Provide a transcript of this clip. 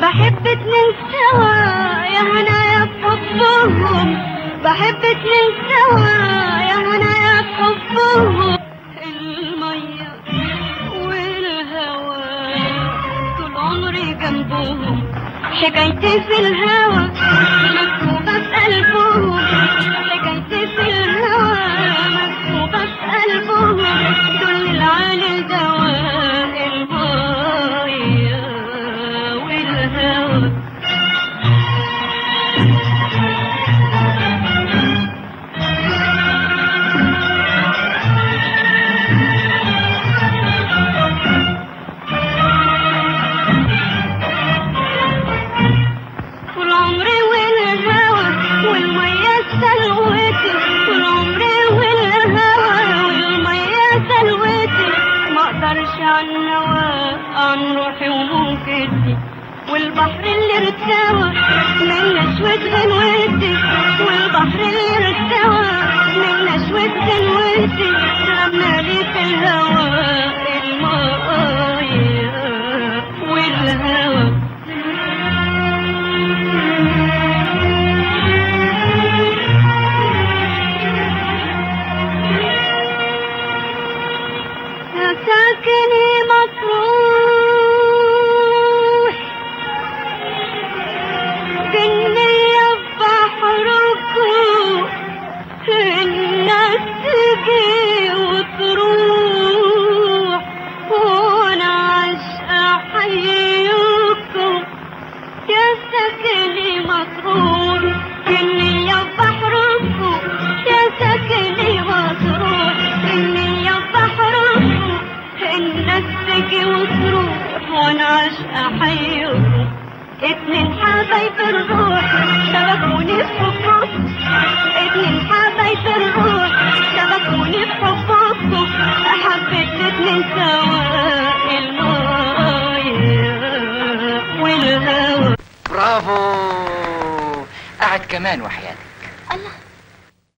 بحب اتنين سوا يا هنايا بحبهم بحب اتنين سوا يا هنايا بحبهم المية والهوا طول عمري جنبهم حكايتي في الهوا مكتوبة في قلبهم حكايتي في الهوا مكتوبة في قلبهم دول العالي دواء المية والهوا طول عمري والهوى والمية سلوتي طول عمري والهوى والمية سلوتي ما اقدرش عن نوا عن روحي وموجتي والبحر اللي ارتوى من نشوة غنوتي والبحر اللي ارتوى من نشوة غنوتي لما لي في الهوى المايه والهوى يا ساكني مطروح بالنية بحركم الناس تجي وتروح وانا عشقة احييكم يا ساكني مطروح بالنية بحركم يا ساكني مطروح بالنية بحركم الناس تجي وتروح وانا عشقة احييكم اتنين حبايب الروح شبكوني في حبكم اتنين حبايب الروح شبكوني في حبكم حبيت اتنين سوا المايه والهوى برافو قعد كمان وحياتك